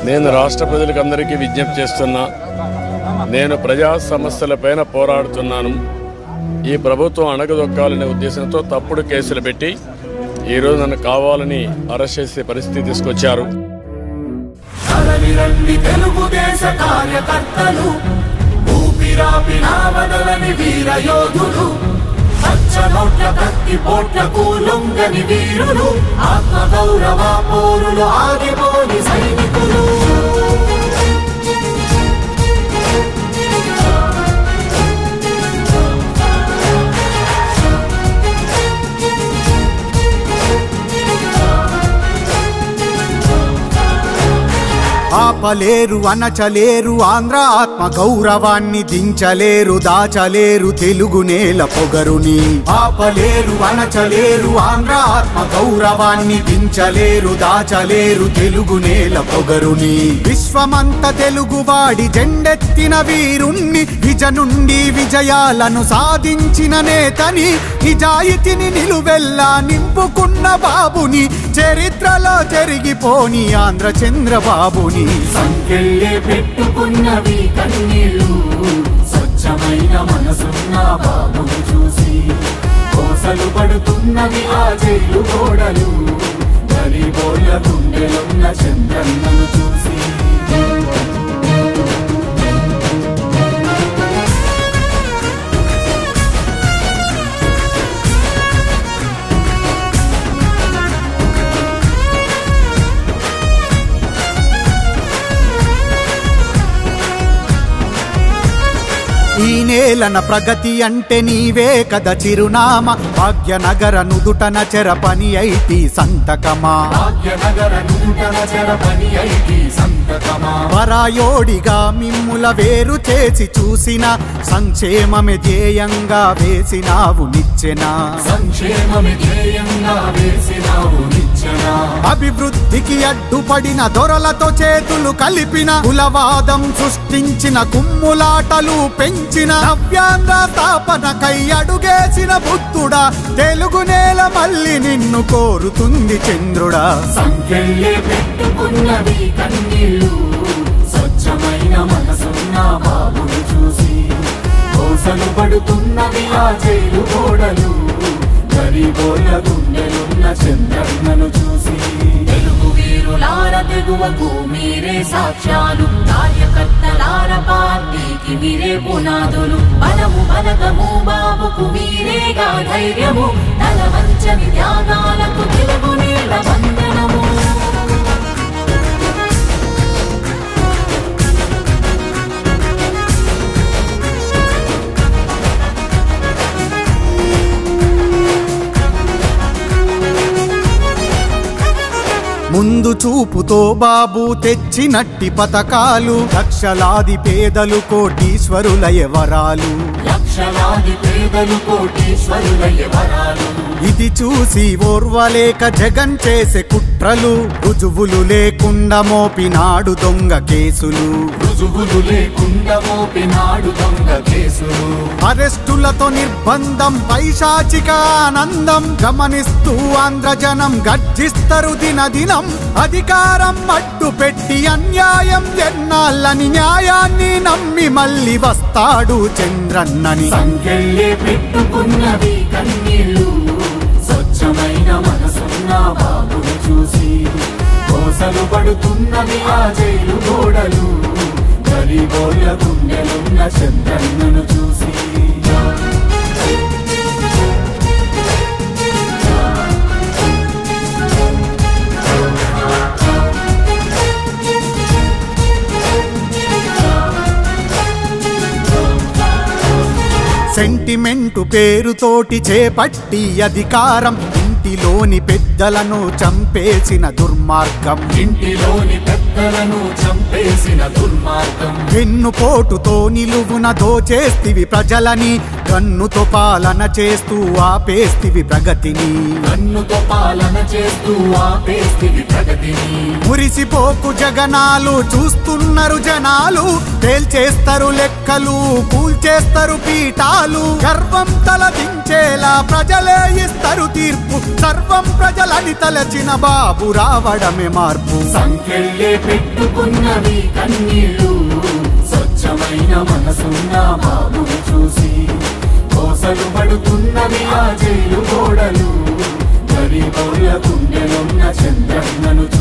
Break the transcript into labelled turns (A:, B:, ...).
A: నేను రాష్ట్ర ప్రజలకు అందరికీ విజ్ఞప్తి చేస్తున్నా నేను ప్రజా సమస్యలపైన పోరాడుతున్నాను ఈ ప్రభుత్వం అణగదొక్కాలనే ఉద్దేశంతో తప్పుడు కేసులు పెట్టి ఈరోజు నన్ను కావాలని అరెస్ట్ చేసే పరిస్థితి తీసుకొచ్చారు
B: కదలి రండి తెలుగుదేశ కార్యకర్తలు ఊపిరాపినా వదలని వీర యోధులు పచ్చ నోట్ల కత్తి పోట్లకు లొంగని వీరులు ఆత్మ గౌరవ పోరులు ఆగిపోని సైనికులు
C: ఆపలేరు అనచలేరు ఆంధ్ర ఆత్మ గౌరవాన్ని దించలేరు దాచలేరు తెలుగు నేల పొగరుని ఆపలేరు అనచలేరు ఆంధ్ర ఆత్మ గౌరవాన్ని దించలేరు దాచలేరు తెలుగు నేల పొగరుని విశ్వమంత తెలుగువాడి జెండెత్తిన వీరుణ్ణి విజ నుండి విజయాలను సాధించిన నేతని నిజాయితీని నిలువెల్లా నింపుకున్న బాబుని చరిత్రలో చెరిగిపోని ఆంధ్ర చంద్రబాబుని
B: సంకెళ్ళే పెట్టుకున్నవి కన్నీళ్ళు స్వచ్ఛమైన మనసున్న బాబును చూసి కోసలు పడుతున్నవి ఆ జైలు గోడలు గరీబోళ్ళ గుండెలున్న చంద్రన్నను చూసి
C: ఈ నేలన ప్రగతి అంటే నీవే కద చిరునామా భాగ్యనగర నుదుటన చెర పని ఐటి సంతకమా
B: భాగ్యనగర నూతన చెరపని ఐటి సంతకమా
C: పరాయోడిగా మిమ్ముల వేరు చేసి చూసిన సంక్షేమమే ధ్యేయంగా వేసినావు నిచ్చెనా
B: సంక్షేమమి ధ్యేయంగా వేసినావు నిచ్చన
C: అభివృద్ధికి అడ్డుపడిన దొరలతో చేతులు కలిపిన కులవాదం సృష్టించిన కుమ్ములాటలు పెంచిన నవ్యాంధ్ర స్థాపనకై అడుగేసిన బుద్ధుడా తెలుగు నేల మళ్ళీ నిన్ను కోరుతుంది చంద్రుడా
B: సంకెళ్ళే పెట్టుకున్నవి కన్నీళ్ళు స్వచ్ఛమైన మనసున్న బాబును చూసి కోసలు పడుతున్నవి ఆ జైలు గోడలు గరీబోళ్ళ గుండెలున్న చంద్రన్నను చూసి తెలుగు వీరులార తెగువకు మీరే సాక్ష్యాలు కార్యకర్తలార పార్టీకి మీరే పునాదులు బలము బలగము బాబుకు మీరేగా ధైర్యము తల వంచని త్యాగాలకు తెలుగు నీళ్ళ వందనము
C: ముందు చూపుతో బాబు తెచ్చినట్టి పథకాలు లక్షలాది పేదలు కోటీశ్వరులయ వరాలు
B: లక్షలాది పేదలు కోటీశ్వరుల వరాలు
C: ఇది చూసి ఓర్వలేక జగన్ చేసే కుట్రలు రుజువులు లేకుండా మోపినాడు దొంగ కేసులు
B: రుజువులు లేకుండా మోపినాడు దొంగ కేసులు
C: అరెస్టులతో నిర్బంధం పైశాచిక ఆనందం గమనిస్తూ ఆంధ్రజనం గర్జిస్తారు దినదినం అధికారం అడ్డు పెట్టి అన్యాయం ఎన్నాళ్ళని న్యాయాన్ని నమ్మి మళ్ళీ వస్తాడు చంద్రన్నని
B: సంకెళ్ళే పెట్టుకున్నవి కన్నీళ్ళు స్వచ్ఛమైన మనసున్న బాబును చూసి కోసలు పడుతున్నవి ఆ జైలు గోడలు గరీబోళ్ళ గుండెలున్న చంద్రన్నను చూసి
C: సెంటిమెంటు పేరుతోటి చేపట్టి అధికారం ఇంటిలోని పెద్దలను చంపేసిన దుర్మార్గం
B: ఇంటిలోని పెద్దలను చంపేసిన దుర్మార్గం
C: వెన్నుపోటుతో నిలువున దోచేస్తివి ప్రజలని కన్నుతో పాలన చేస్తూ ఆపేస్తివి ప్రగతిని
B: కన్నుతో పాలన చేస్తూ ఆపేస్తివి ప్రగతిని
C: మురిసిపోకు జగనాలు చూస్తున్నారు జనాలు తేల్చేస్తారు లెక్కలు కూల్చేస్తారు పీఠాలు గర్వం తలదించేలా ప్రజలే ఇస్తారు తీర్పు సర్వం ప్రజలని తలచిన బాబు రావడమే మార్పు
B: సంకెళ్ళే పెట్టుకున్నవి కన్నీళ్ళు స్వచ్ఛమైన మనసున్న బాబుని చూసి కోసలు పడుతున్నవి ఆ జైలు గోడలు గరీబౌల గుండెలున్న చంద్రన్నను